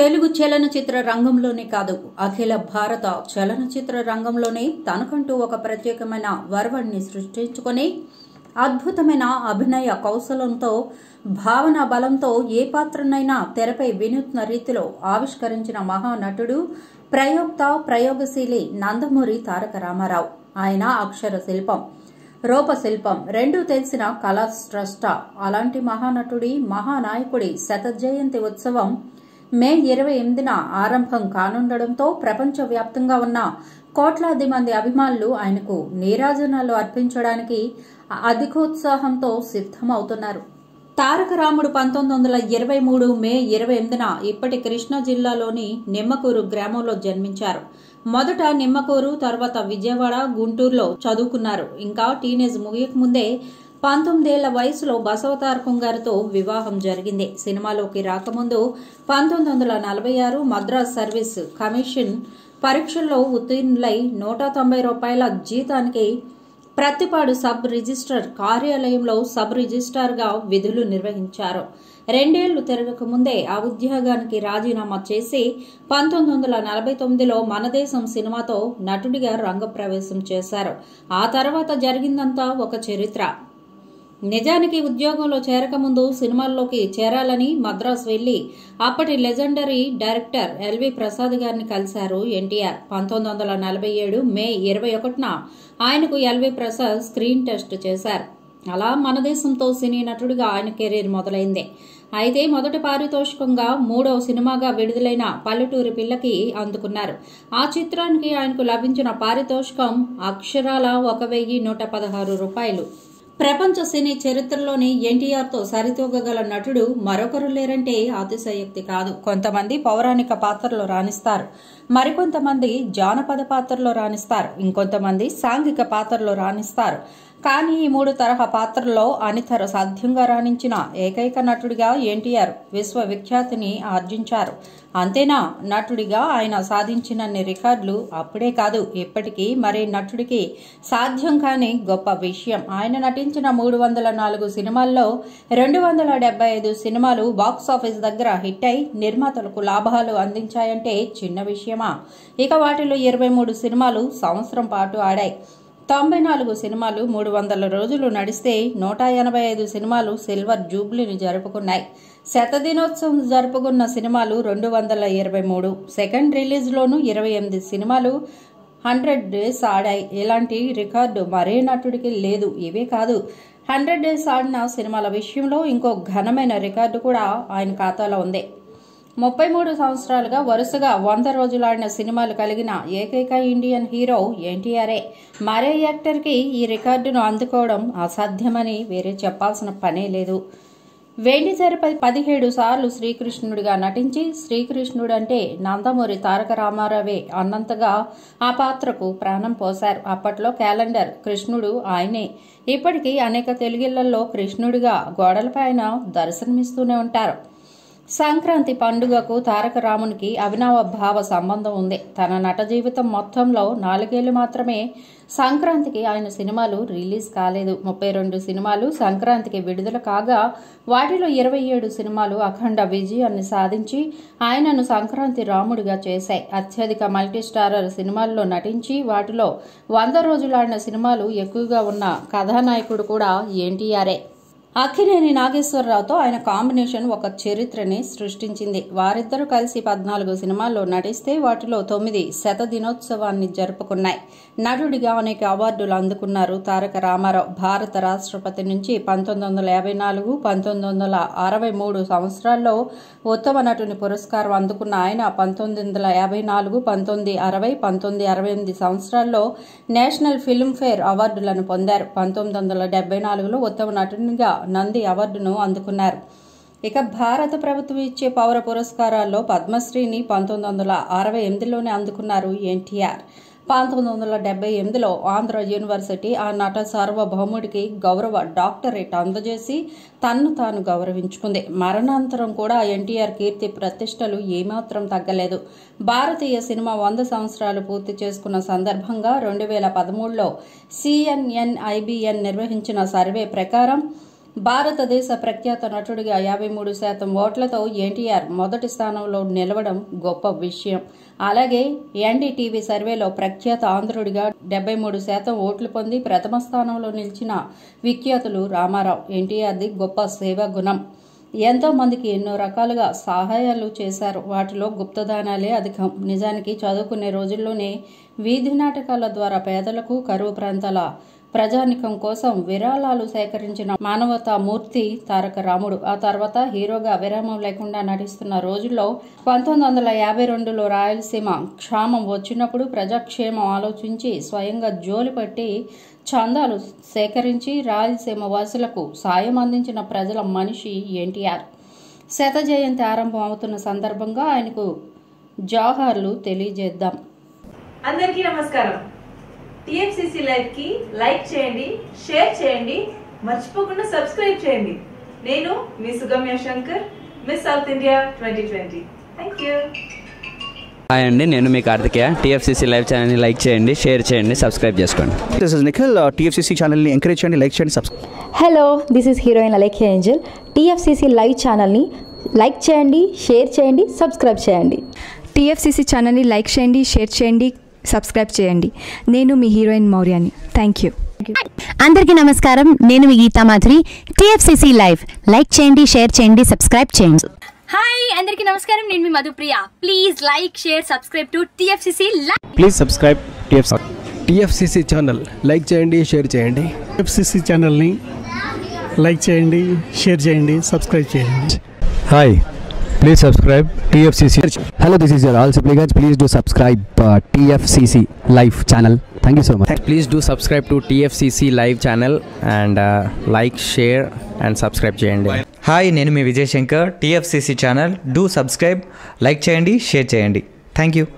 తెలుగు చలనచిత్ర రంగంలోనే కాదు అఖిల భారత చలనచిత్ర రంగంలోనే తనకంటూ ఒక ప్రత్యేకమైన వరవడిని సృష్టించుకొని అద్భుతమైన అభినయ కౌశలంతో భావన బలంతో ఏ పాత్రనైనా తెరపై వినూత్న రీతిలో ఆవిష్కరించిన మహానటుడు ప్రయోక్త ప్రయోగశీలి నందమూరి తారక రామారావు ఆయన అక్షర శిల్పం రూపశిల్పం రెండూ తెలిసిన కళా స్రష్ట అలాంటి మహానటుడి మహానాయకుడి శత జయంతి ఉత్సవం మే ఇరవై ఎనిమిదిన ఆరంభం కానుండడంతో ప్రపంచవ్యాప్తంగా ఉన్న కోట్లాది మంది అభిమానులు ఆయనకు నీరాజనాలు అర్పించడానికి అధికోత్సాహంతో సిద్ధమవుతున్నారు తారక రాముడు పంతొమ్మిది వందల ఇరవై మూడు మే ఇరవై ఎనిమిదిన ఇప్పటి కృష్ణా జిల్లాలోని నిమ్మకూరు గ్రామంలో జన్మించారు మొదట నిమ్మకూరు తర్వాత విజయవాడ గుంటూరులో చదువుకున్నారు ఇంకా టీనేజ్ ముగియకముందే పంతొమ్మిదేళ్ల వయసులో బసవతారకం గారితో వివాహం జరిగింది సినిమాలోకి రాకముందు పంతొమ్మిది వందల నలభై ఆరు మద్రాస్ సర్వీస్ కమిషన్ పరీక్షల్లో ఉత్తీర్ణులై నూట తొంభై రూపాయల జీతానికి ప్రత్తిపాడు సబ్ రిజిస్టర్ కార్యాలయంలో సబ్ రిజిస్ట్రార్గా విధులు నిర్వహించారు రెండేళ్లు తిరగక ముందే ఆ ఉద్యోగానికి రాజీనామా చేసి పంతొమ్మిది వందల నలభై తొమ్మిదిలో మనదేశం సినిమాతో నటుడిగా రంగప్రవేశం చేశారు ఆ తర్వాత జరిగిందంతా ఒక చరిత్ర నిజానికి ఉద్యోగంలో చేరకముందు సినిమాల్లోకి చేరాలని మద్రాసు వెళ్లి అప్పటి లెజెండరీ డైరెక్టర్ ఎల్వి ప్రసాద్ గారిని కలిశారు ఎన్టీఆర్ పంతొమ్మిది వందల నలభై ఏడు మే ఇరవై ఒకటిన ఆయనకు ఎల్వి ప్రసాద్ స్క్రీన్ టెస్ట్ చేశారు అలా మన దేశంతో సినీ నటుడిగా ఆయన కెరీర్ మొదలైంది అయితే మొదటి పారితోషికంగా మూడవ సినిమాగా విడుదలైన పల్లెటూరి పిల్లకి అందుకున్నారు ఆ చిత్రానికి ఆయనకు లభించిన పారితోషికం అక్షరాల ఒక వెయ్యి నూట పదహారు రూపాయలు ప్రపంచ సినీ చరిత్రలోని ఎన్టీఆర్తో సరితూగగల నటుడు మరొకరు లేరంటే అతిశయోక్తి కాదు కొంతమంది పౌరాణిక పాత్రలో రాణిస్తారు మరికొంతమంది జానపద పాత్రలో రాణిస్తారు ఇంకొంతమంది సాంఘిక పాత్రలో రాణిస్తారు కానీ ఈ మూడు తరహా పాత్రల్లో అనితర సాధ్యంగా రాణించిన ఏకైక నటుడిగా ఎన్టీఆర్ విశ్వవిఖ్యాతిని ఆర్జించారు అంతేనా నటుడిగా ఆయన సాధించినన్ని రికార్డులు అప్పుడే కాదు ఇప్పటికీ మరే నటుడికి సాధ్యం కాని గొప్ప విషయం ఆయన నటించిన మూడు వందల నాలుగు సినిమాల్లో రెండు వందల డెబ్బై ఐదు సినిమాలు బాక్సాఫీస్ దగ్గర హిట్ అయి నిర్మాతలకు లాభాలు అందించాయంటే చిన్న విషయమా ఇక వాటిలో ఇరవై మూడు సినిమాలు సంవత్సరం పాటు ఆడాయి తొంభై నాలుగు సినిమాలు మూడు వందల రోజులు నడిస్తే నూట ఎనభై ఐదు సినిమాలు సిల్వర్ జూబ్లీని జరుపుకున్నాయి శతదినోత్సవం జరుపుకున్న సినిమాలు రెండు వందల ఇరవై మూడు సెకండ్ రిలీజ్లోనూ ఇరవై ఎనిమిది సినిమాలు హండ్రెడ్ డేస్ ఆడాయి ఇలాంటి రికార్డు మరే నటుడికి లేదు ఇవే కాదు హండ్రెడ్ డేస్ ఆడిన సినిమాల విషయంలో ఇంకో ఘనమైన రికార్డు కూడా ఆయన ఖాతాలో ఉంది ముప్పై మూడు సంవత్సరాలుగా వరుసగా వంద రోజులాడిన సినిమాలు కలిగిన ఏకైక ఇండియన్ హీరో ఎన్టీఆర్ఏ మరే యాక్టర్కి ఈ రికార్డును అందుకోవడం అసాధ్యమని వేరే చెప్పాల్సిన పనే లేదు వెండి తెరపై పదిహేడు సార్లు శ్రీకృష్ణుడిగా నటించి శ్రీకృష్ణుడు అంటే నందమూరి తారక రామారావే అన్నంతగా ఆ పాత్రకు ప్రాణం పోశారు అప్పట్లో క్యాలెండర్ కృష్ణుడు ఆయనే ఇప్పటికీ అనేక తెలుగిళ్లలో కృష్ణుడిగా గోడలపై ఆయన దర్శనమిస్తూనే ఉంటారు సంక్రాంతి పండుగకు తారక రామునికి అవినవ భావ సంబంధం ఉంది తన నట జీవితం మొత్తంలో నాలుగేళ్లు మాత్రమే సంక్రాంతికి ఆయన సినిమాలు రిలీజ్ కాలేదు ముప్పై రెండు సినిమాలు సంక్రాంతికి విడుదల కాగా వాటిలో ఇరవై ఏడు సినిమాలు అఖండ విజయాన్ని సాధించి ఆయనను సంక్రాంతి రాముడిగా చేశాయి అత్యధిక మల్టీస్టారర్ సినిమాల్లో నటించి వాటిలో వంద రోజులాడిన సినిమాలు ఎక్కువగా ఉన్న కథానాయకుడు కూడా ఎన్టీఆర్ఏ అక్కినేని నాగేశ్వరరావుతో ఆయన కాంబినేషన్ ఒక చరిత్రని సృష్టించింది వారిద్దరూ కలిసి పద్నాలుగు సినిమాల్లో నటిస్తే వాటిలో తొమ్మిది శత దినోత్సవాన్ని జరుపుకున్నాయి నటుడిగా అనేక అవార్డులు అందుకున్నారు తారక రామారావు భారత రాష్ట్రపతి నుంచి పంతొమ్మిది వందల యాభై నాలుగు పంతొమ్మిది వందల అరవై మూడు సంవత్సరాల్లో ఉత్తమ నటుని పురస్కారం అందుకున్న ఆయన పంతొమ్మిది వందల యాభై నాలుగు పంతొమ్మిది అరవై పంతొమ్మిది అరవై ఎనిమిది సంవత్సరాల్లో నేషనల్ ఫిల్మ్ఫేర్ అవార్డులను పొందారు పంతొమ్మిది వందల డెబ్బై నాలుగులో ఉత్తమ నటునిగా నంది అవార్డును అందుకున్నారు ఇక భారత ప్రభుత్వం ఇచ్చే పౌర పురస్కారాల్లో పద్మశ్రీని పంతొమ్మిది వందల అరవై ఎనిమిదిలోనే అందుకున్నారు ఎన్టీఆర్ పంతొమ్మిది వందల డెబ్బై ఎనిమిదిలో ఆంధ్ర యూనివర్సిటీ ఆ నట సార్వభౌముడికి గౌరవ డాక్టరేట్ అందజేసి తన్ను తాను గౌరవించుకుంది మరణాంతరం కూడా ఎన్టీఆర్ కీర్తి ప్రతిష్టలు ఏమాత్రం తగ్గలేదు భారతీయ సినిమా వంద సంవత్సరాలు పూర్తి చేసుకున్న సందర్భంగా రెండు వేల పదమూడులో సిఎన్ఎన్ ఐబిఎన్ నిర్వహించిన సర్వే ప్రకారం భారతదేశ ప్రఖ్యాత నటుడిగా యాభై మూడు శాతం ఓట్లతో ఎన్టీఆర్ మొదటి స్థానంలో నిలవడం గొప్ప విషయం అలాగే ఎన్డీటీవీ సర్వేలో ప్రఖ్యాత ఆంధ్రుడిగా డెబ్బై మూడు శాతం ఓట్లు పొంది ప్రథమ స్థానంలో నిలిచిన విఖ్యాతులు రామారావు ఎన్టీఆర్ది గొప్ప సేవా గుణం ఎంతో మందికి ఎన్నో రకాలుగా సహాయాలు చేశారు వాటిలో గుప్తదానాలే అధికం నిజానికి చదువుకునే రోజుల్లోనే వీధి నాటకాల ద్వారా పేదలకు కరువు ప్రాంతాల ప్రజానికం కోసం విరాళాలు సేకరించిన మానవతా మూర్తి తారక రాముడు ఆ తర్వాత హీరోగా విరామం లేకుండా నటిస్తున్న రోజుల్లో పంతొమ్మిది వందల యాభై రెండులో రాయలసీమ క్షామం వచ్చినప్పుడు ప్రజాక్షేమం ఆలోచించి స్వయంగా జోలి పట్టి చందాలు సేకరించి రాయలసీమ వాసులకు సాయం అందించిన ప్రజల మనిషి ఎన్టీఆర్ శత జయంతి ఆరంభం అవుతున్న సందర్భంగా ఆయనకు జోహార్లు తెలియజేద్దాం అందరికీ నమస్కారం టిఎఫ్సిసి లైవ్ కి లైక్ చేయండి షేర్ చేయండి మర్చిపోకుండా సబ్స్క్రైబ్ చేయండి నేను మీ Sugamya Shankar Miss South India twenty twenty thank you hi అండి నేను మీ కార్తికేయ టీఎఫ్సీసీ లైవ్ ఛానల్ని లైక్ చేయండి షేర్ చేయండి సబ్స్క్రైబ్ చేసుకోండి దిస్ ఇస్ నిఖిల్ టీఎఫ్సీసీ ఛానల్ని ఎంకరేజ్ చేయండి లైక్ చేయండి subscribe hello this is heroine Alekhya Angel TFCC live ఛానల్ని లైక్ చేయండి షేర్ చేయండి సబ్స్క్రైబ్ చేయండి టీఎఫ్సీసీ ఛానల్ని లైక్ చేయండి షేర్ చేయండి సబ్స్క్రైబ్ చేయండి నేను మీ హీరోయిన్ మౌర్యాని థ్యాంక్ యూ అందరికీ నమస్కారం నేను మీ Geetha Madhuri TFCC live like చేయండి షేర్ చేయండి సబ్స్క్రైబ్ చేయండి హాయ్ అందరికీ నమస్కారం నేను మీ Madhupriya please like share subscribe to TFCC live please subscribe TFC TFCC channel like చేయండి షేర్ చేయండి ఎఫ్సిసి ఛానల్ని లైక్ చేయండి షేర్ చేయండి సబ్స్క్రైబ్ చేయండి hi please subscribe TFCC hello this is your all Sipligunj please do subscribe TFCC live channel thank you so much please do subscribe to TFCC live channel and like share and subscribe చేయండి hi నేను మీ Vijay Shankar TFCC channel do subscribe like చేయండి share చేయండి thank you